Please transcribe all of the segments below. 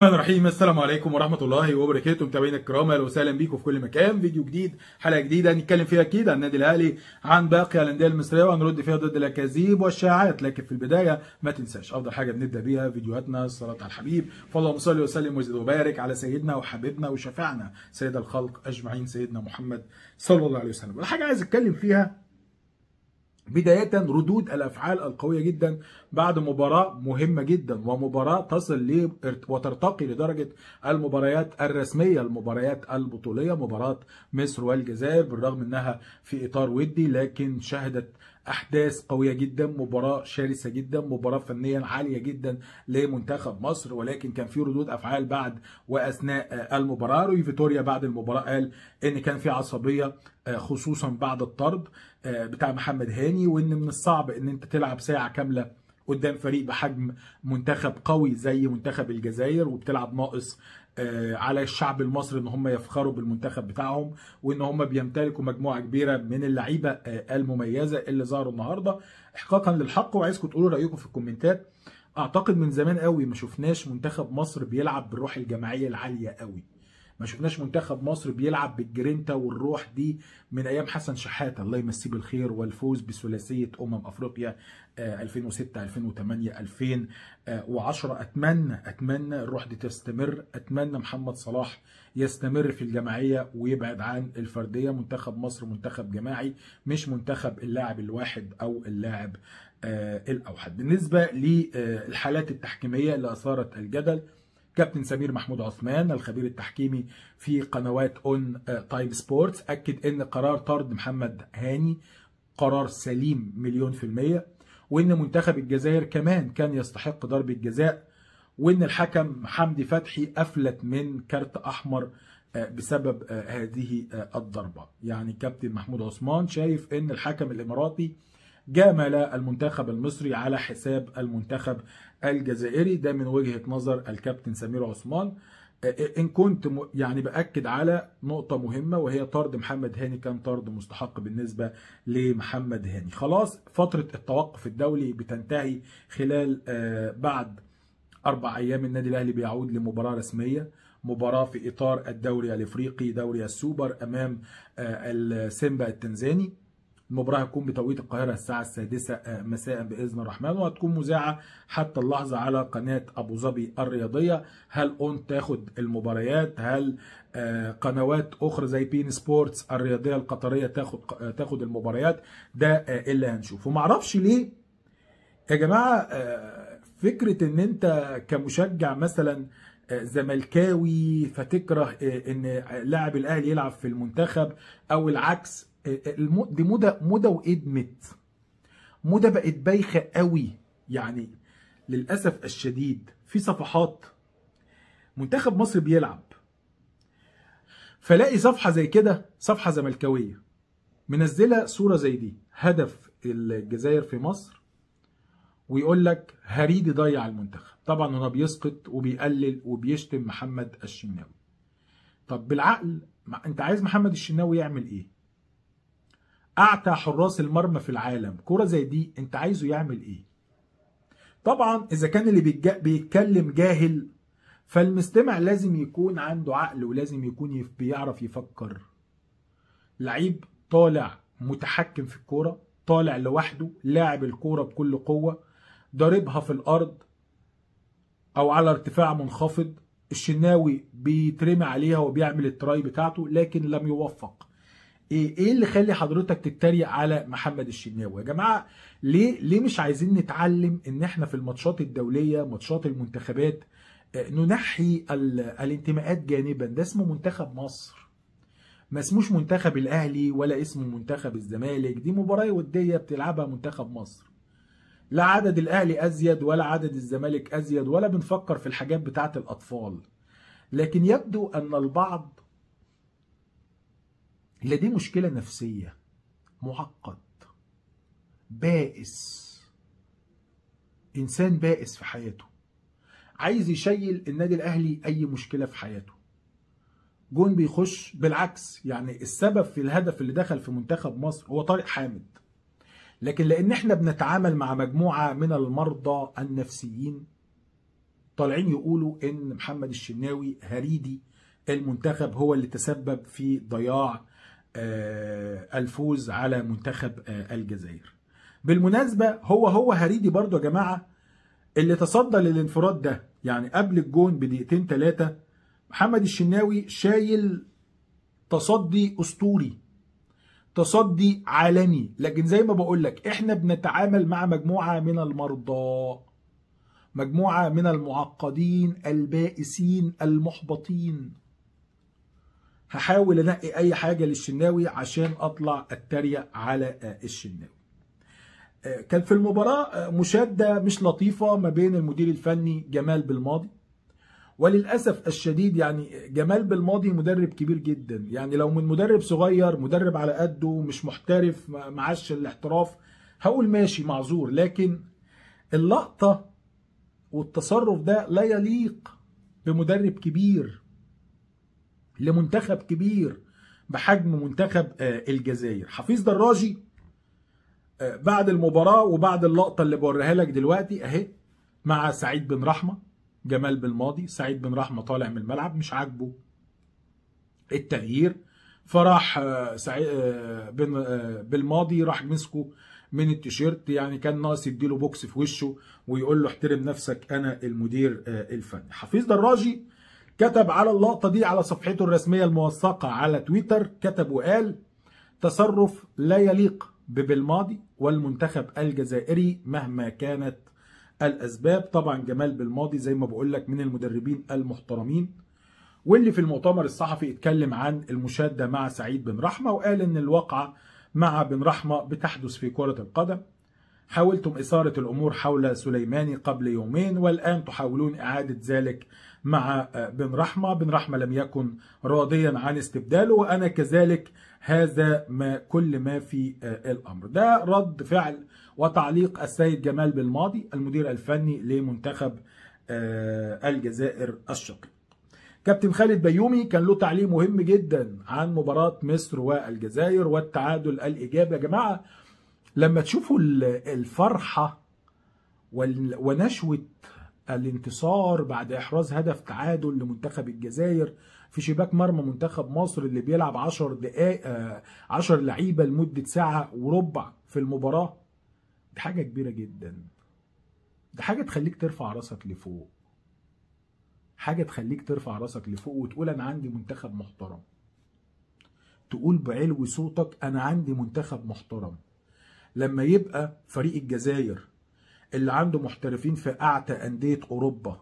الرحمن الرحيم السلام عليكم ورحمه الله وبركاته متابعينا الكرام اهلا وسهلا بيكم في كل مكان فيديو جديد حلقه جديده هنتكلم فيها اكيد عن النادي الاهلي عن باقي الانديه المصريه وهنرد فيها ضد الاكاذيب والشائعات لكن في البدايه ما تنساش افضل حاجه بنبدا بيها فيديوهاتنا الصلاه على الحبيب فاللهم صل وسلم وزد وبارك على سيدنا وحبيبنا وشفيعنا سيد الخلق اجمعين سيدنا محمد صلى الله عليه وسلم الحاجه عايز اتكلم فيها بداية ردود الأفعال القوية جدا بعد مباراة مهمة جدا ومباراة تصل ل وترتقي لدرجة المباريات الرسمية المباريات البطولية مباراة مصر والجزائر بالرغم أنها في إطار ودي لكن شهدت احداث قويه جدا مباراه شرسه جدا مباراه فنيا عاليه جدا لمنتخب مصر ولكن كان في ردود افعال بعد واثناء المباراه روي فيتوريا بعد المباراه قال ان كان في عصبيه خصوصا بعد الطرد بتاع محمد هاني وان من الصعب ان انت تلعب ساعه كامله قدام فريق بحجم منتخب قوي زي منتخب الجزائر وبتلعب ناقص على الشعب المصري ان هم يفخروا بالمنتخب بتاعهم وان هم بيمتلكوا مجموعه كبيره من اللعيبه المميزه اللي ظهروا النهارده احقاقا للحق وعايزكم تقولوا رايكم في الكومنتات اعتقد من زمان قوي ما شفناش منتخب مصر بيلعب بالروح الجماعيه العاليه قوي ما شفناش منتخب مصر بيلعب بالجرينتا والروح دي من ايام حسن شحاته الله يمسيه بالخير والفوز بثلاثيه امم افريقيا 2006 2008 2010 اتمنى اتمنى الروح دي تستمر اتمنى محمد صلاح يستمر في الجماعيه ويبعد عن الفرديه منتخب مصر منتخب جماعي مش منتخب اللاعب الواحد او اللاعب الاوحد بالنسبه للحالات التحكيميه اللي اثارت الجدل كابتن سمير محمود عثمان الخبير التحكيمي في قنوات اون تايم سبورتس اكد ان قرار طرد محمد هاني قرار سليم مليون في المية وان منتخب الجزائر كمان كان يستحق ضربة جزاء وان الحكم حمدي فتحي افلت من كارت احمر بسبب هذه الضربة يعني كابتن محمود عثمان شايف ان الحكم الاماراتي جامل المنتخب المصري على حساب المنتخب الجزائري ده من وجهة نظر الكابتن سمير عثمان ان كنت يعني باكد على نقطة مهمة وهي طرد محمد هاني كان طرد مستحق بالنسبة لمحمد هاني خلاص فترة التوقف الدولي بتنتهي خلال بعد اربع ايام النادي الاهلي بيعود لمباراة رسمية مباراة في اطار الدوري الافريقي دوري السوبر امام السيمبا التنزاني المباراة هتكون بتوقيت القاهرة الساعة السادسة مساء بإذن الرحمن وهتكون مذاعة حتى اللحظة على قناة أبو ظبي الرياضية هل أون تاخد المباريات هل قنوات أخرى زي بين سبورتس الرياضية القطرية تاخد تاخد المباريات ده اللي هنشوفه معرفش ليه يا جماعة فكرة إن أنت كمشجع مثلا زملكاوي فتكره ان لاعب الاهلي يلعب في المنتخب او العكس دي موضه موضه وادمت موضه بقت بايخه قوي يعني للاسف الشديد في صفحات منتخب مصر بيلعب فلاقي صفحه زي كده صفحه زملكاويه منزله صوره زي دي هدف الجزائر في مصر ويقول لك هريدي ضيع المنتخب طبعا هنا بيسقط وبيقلل وبيشتم محمد الشناوي طب بالعقل انت عايز محمد الشناوي يعمل ايه اعتى حراس المرمى في العالم كرة زي دي انت عايزه يعمل ايه طبعا اذا كان اللي بيتكلم جاهل فالمستمع لازم يكون عنده عقل ولازم يكون بيعرف يفكر لعيب طالع متحكم في الكوره طالع لوحده لاعب الكوره بكل قوه ضاربها في الارض او على ارتفاع منخفض الشناوي بيترمي عليها وبيعمل التراي بتاعته لكن لم يوفق ايه ايه اللي خلي حضرتك تتريق على محمد الشناوي يا جماعه ليه ليه مش عايزين نتعلم ان احنا في الماتشات الدوليه ماتشات المنتخبات ننحي الانتماءات جانبا ده اسمه منتخب مصر ما اسموش منتخب الاهلي ولا اسمه منتخب الزمالك دي مباراه وديه بتلعبها منتخب مصر لا عدد الاهلي ازيد ولا عدد الزمالك ازيد ولا بنفكر في الحاجات بتاعه الاطفال لكن يبدو ان البعض لديه مشكله نفسيه معقد بائس انسان بائس في حياته عايز يشيل النادي الاهلي اي مشكله في حياته جون بيخش بالعكس يعني السبب في الهدف اللي دخل في منتخب مصر هو طارق حامد لكن لان احنا بنتعامل مع مجموعه من المرضى النفسيين طالعين يقولوا ان محمد الشناوي هريدي المنتخب هو اللي تسبب في ضياع الفوز على منتخب الجزائر بالمناسبة هو هو هريدي برضو يا جماعة اللي تصدى للانفراد ده يعني قبل الجون بدقيقتين ثلاثة محمد الشناوي شايل تصدي اسطوري تصدي عالمي لكن زي ما بقول لك احنا بنتعامل مع مجموعه من المرضى مجموعه من المعقدين البائسين المحبطين هحاول انقي اي حاجه للشناوي عشان اطلع اتريق على الشناوي كان في المباراه مشاده مش لطيفه ما بين المدير الفني جمال بالماضي وللاسف الشديد يعني جمال بالماضي مدرب كبير جدا يعني لو من مدرب صغير مدرب على قده مش محترف معاش الاحتراف هقول ماشي معذور لكن اللقطه والتصرف ده لا يليق بمدرب كبير لمنتخب كبير بحجم منتخب الجزائر حفيظ دراجي بعد المباراه وبعد اللقطه اللي بوريها لك دلوقتي اهي مع سعيد بن رحمه جمال بالماضي سعيد بن رحمه طالع من الملعب مش عاجبه التغيير فراح سعيد بن بالماضي راح مسكه من التيشيرت يعني كان ناقص يديله بوكس في وشه ويقول له احترم نفسك انا المدير الفني حفيظ دراجي كتب على اللقطه دي على صفحته الرسميه الموثقه على تويتر كتب وقال تصرف لا يليق ببالماضي والمنتخب الجزائري مهما كانت الاسباب طبعا جمال بالماضي زي ما بقول لك من المدربين المحترمين واللي في المؤتمر الصحفي اتكلم عن المشاده مع سعيد بن رحمه وقال ان الواقعه مع بن رحمه بتحدث في كره القدم حاولتم اثاره الامور حول سليماني قبل يومين والان تحاولون اعاده ذلك مع بن رحمه بن رحمه لم يكن راضيا عن استبداله وانا كذلك هذا ما كل ما في الامر ده رد فعل وتعليق السيد جمال بالماضي المدير الفني لمنتخب الجزائر الشقيق كابتن خالد بيومي كان له تعليق مهم جدا عن مباراة مصر والجزائر والتعادل الإيجابي يا جماعة لما تشوفوا الفرحة ونشوة الانتصار بعد إحراز هدف تعادل لمنتخب الجزائر في شباك مرمى منتخب مصر اللي بيلعب 10 دقائق 10 لعيبة لمدة ساعة وربع في المباراة دي حاجة كبيرة جدا دي حاجة تخليك ترفع راسك لفوق حاجة تخليك ترفع راسك لفوق وتقول أنا عندي منتخب محترم تقول بعلو صوتك أنا عندي منتخب محترم لما يبقى فريق الجزائر اللي عنده محترفين في أعتى أندية أوروبا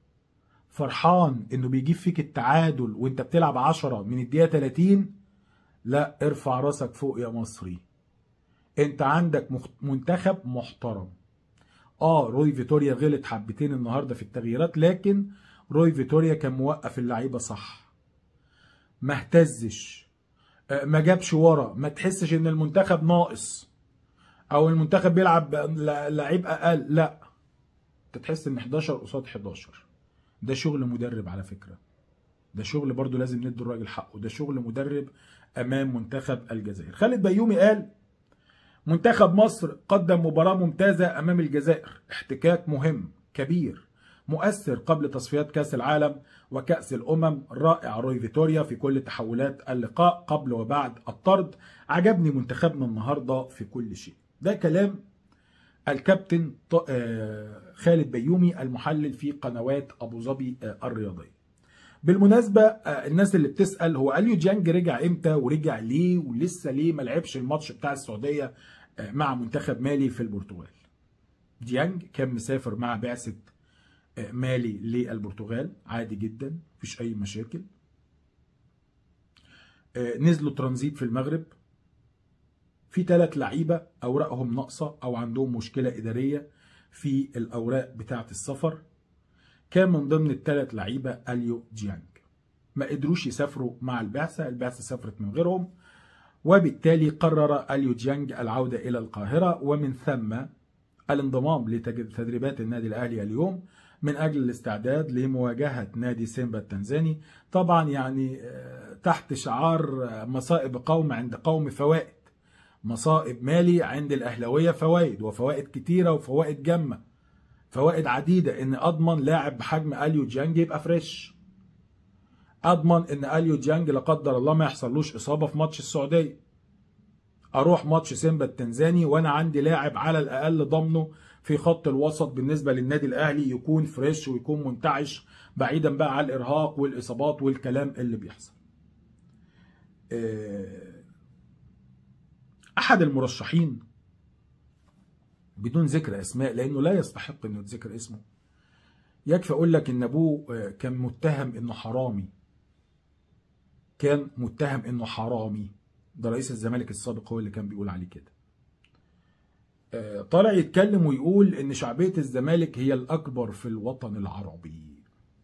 فرحان إنه بيجيب فيك التعادل وأنت بتلعب عشرة من الدقيقة 30 لا ارفع راسك فوق يا مصري انت عندك منتخب محترم اه روي فيتوريا غلط حبتين النهارده في التغييرات لكن روي فيتوريا كان موقف اللعيبه صح ما اهتزش ما جابش ورا ما تحسش ان المنتخب ناقص او المنتخب بيلعب لعيب اقل لا انت تحس ان 11 قصاد 11 ده شغل مدرب على فكره ده شغل برضو لازم ندي الراجل حقه ده شغل مدرب امام منتخب الجزائر خالد بيومي قال منتخب مصر قدم مباراة ممتازة أمام الجزائر احتكاك مهم كبير مؤثر قبل تصفيات كأس العالم وكأس الأمم رائع روي فيتوريا في كل تحولات اللقاء قبل وبعد الطرد عجبني منتخبنا النهاردة في كل شيء ده كلام الكابتن خالد بيومي المحلل في قنوات أبو ظبي الرياضية بالمناسبة الناس اللي بتسأل هو أليو جانج رجع امتى ورجع ليه ولسه ليه ما لعبش الماتش بتاع السعودية مع منتخب مالي في البرتغال ديانج كان مسافر مع بعثة مالي للبرتغال عادي جدا مفيش أي مشاكل نزلوا ترانزيت في المغرب في ثلاث لعيبة أوراقهم ناقصة أو عندهم مشكلة إدارية في الأوراق بتاعة السفر كان من ضمن الثلاث لعيبه اليو جيانج ما قدروش يسافروا مع البعثه البعثه سافرت من غيرهم وبالتالي قرر اليو جيانج العوده الى القاهره ومن ثم الانضمام لتدريبات النادي الاهلي اليوم من اجل الاستعداد لمواجهه نادي سيمبا التنزاني طبعا يعني تحت شعار مصائب قوم عند قوم فوائد مصائب مالي عند الاهلاويه فوائد وفوائد كتيره وفوائد جمه فوائد عديده ان اضمن لاعب بحجم اليو ديانج يبقى فريش اضمن ان اليو ديانج لا قدر الله ما يحصلوش اصابه في ماتش السعوديه اروح ماتش سيمبا التنزاني وانا عندي لاعب على الاقل ضمنه في خط الوسط بالنسبه للنادي الاهلي يكون فريش ويكون منتعش بعيدا بقى عن الارهاق والاصابات والكلام اللي بيحصل احد المرشحين بدون ذكر اسماء لانه لا يستحق انه يتذكر اسمه يكفي اقول لك ان ابوه كان متهم انه حرامي كان متهم انه حرامي ده رئيس الزمالك السابق هو اللي كان بيقول عليه كده طالع يتكلم ويقول ان شعبيه الزمالك هي الاكبر في الوطن العربي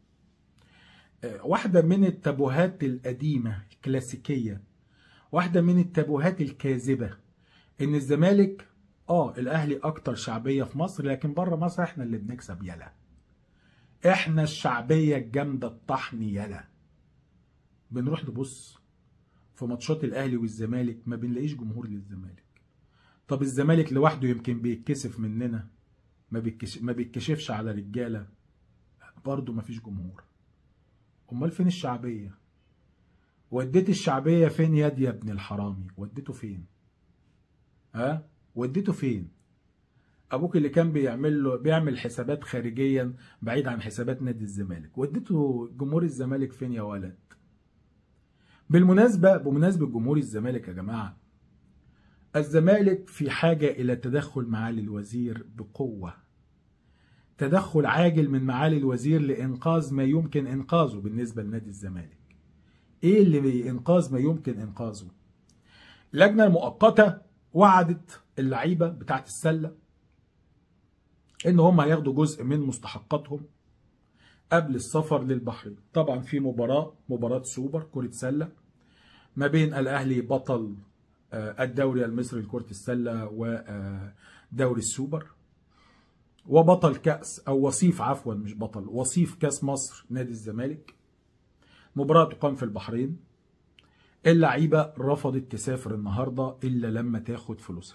واحده من التابوهات القديمه الكلاسيكيه واحده من التابوهات الكاذبه ان الزمالك اه الاهلي اكتر شعبيه في مصر لكن بره مصر احنا اللي بنكسب يلا احنا الشعبيه الجامده الطحن يلا بنروح نبص في ماتشات الاهلي والزمالك ما بنلاقيش جمهور للزمالك طب الزمالك لوحده يمكن بيتكسف مننا ما بيتكشف ما بيتكشفش على رجاله برضه ما فيش جمهور امال فين الشعبيه وديت الشعبيه فين ياد يا ابن الحرامي وديته فين ها وديته فين ابوك اللي كان بيعمل له بيعمل حسابات خارجيا بعيد عن حسابات نادي الزمالك وديته جمهور الزمالك فين يا ولد بالمناسبه بمناسبه جمهور الزمالك يا جماعه الزمالك في حاجه الى تدخل معالي الوزير بقوه تدخل عاجل من معالي الوزير لانقاذ ما يمكن انقاذه بالنسبه لنادي الزمالك ايه اللي انقاذ ما يمكن انقاذه اللجنه المؤقته وعدت اللعيبه بتاعت السله ان هم هياخدوا جزء من مستحقاتهم قبل السفر للبحرين طبعا في مباراه مباراه سوبر كره سله ما بين الاهلي بطل الدوري المصري لكره السله ودوري السوبر وبطل كاس او وصيف عفوا مش بطل وصيف كاس مصر نادي الزمالك مباراه تقام في البحرين اللعيبه رفضت تسافر النهارده الا لما تاخد فلوسها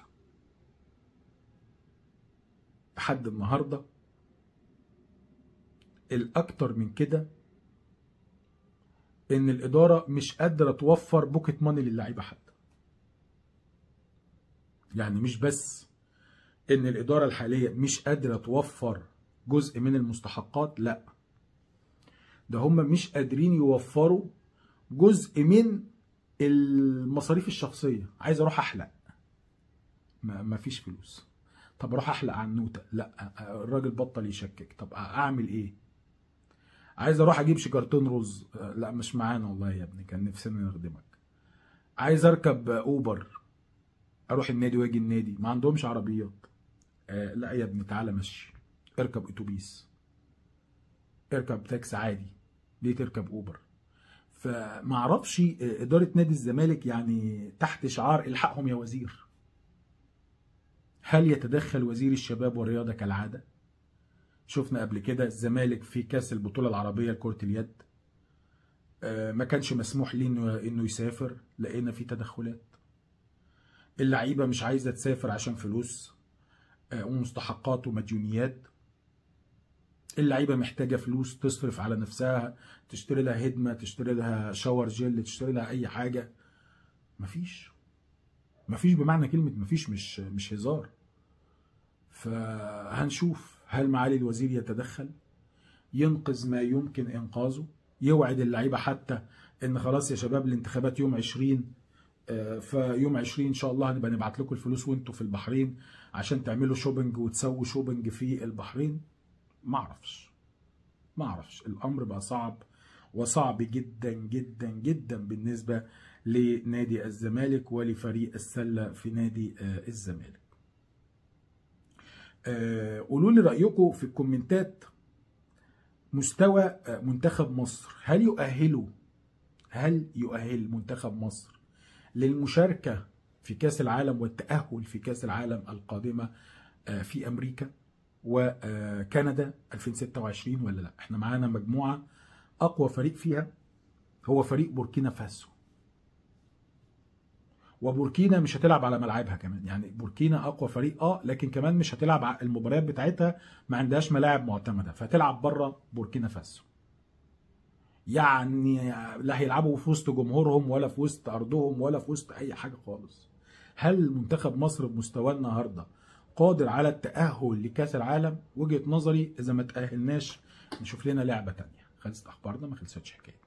لحد النهارده الاكتر من كده ان الاداره مش قادره توفر بوكيت ماني للعيبه حتى يعني مش بس ان الاداره الحاليه مش قادره توفر جزء من المستحقات لا ده هم مش قادرين يوفروا جزء من المصاريف الشخصيه عايز اروح احلق ما فيش فلوس طب اروح احلق عنوته لا الراجل بطل يشكك طب اعمل ايه عايز اروح اجيب شجرتين رز لا مش معانا والله يا ابني كان نفسنا نخدمك عايز اركب اوبر اروح النادي واجي النادي ما عندهمش عربيات آه لا يا ابني تعالى مشي اركب اتوبيس اركب تاكس عادي ليه تركب اوبر فما اعرفش اداره نادي الزمالك يعني تحت شعار الحقهم يا وزير هل يتدخل وزير الشباب والرياضه كالعاده شفنا قبل كده الزمالك في كاس البطوله العربيه لكره اليد آه ما كانش مسموح ليه انه انه يسافر لقينا في تدخلات اللعيبه مش عايزه تسافر عشان فلوس آه ومستحقات ومديونيات اللعيبه محتاجه فلوس تصرف على نفسها تشتري لها هدمه تشتري لها شاور جل تشتري لها اي حاجه مفيش مفيش بمعنى كلمه مفيش مش مش هزار فهنشوف هل معالي الوزير يتدخل ينقذ ما يمكن انقاذه يوعد اللعيبه حتى ان خلاص يا شباب الانتخابات يوم 20 فيوم 20 ان شاء الله هنبقى نبعت لكم الفلوس وانتوا في البحرين عشان تعملوا شوبنج وتسووا شوبنج في البحرين ما اعرفش ما اعرفش الامر بقى صعب وصعب جدا جدا جدا بالنسبه لنادي الزمالك ولفريق السله في نادي الزمالك قولوا لي رايكم في الكومنتات مستوى منتخب مصر هل يؤهله هل يؤهل منتخب مصر للمشاركه في كاس العالم والتاهل في كاس العالم القادمه في امريكا وكندا 2026 ولا لا احنا معانا مجموعه اقوى فريق فيها هو فريق بوركينا فاسو وبوركينا مش هتلعب على ملاعبها كمان يعني بوركينا اقوى فريق اه لكن كمان مش هتلعب ع- المباريات بتاعتها ما عندهاش ملاعب معتمده فهتلعب بره بوركينا فاسو يعني لا هيلعبوا في وسط جمهورهم ولا في وسط ارضهم ولا في وسط اي حاجه خالص هل منتخب مصر بمستواه النهارده قادر على التاهل لكاس العالم وجهه نظري اذا ما تاهلناش نشوف لنا لعبه تانية خلصت اخبارنا ما خلصتش حكايه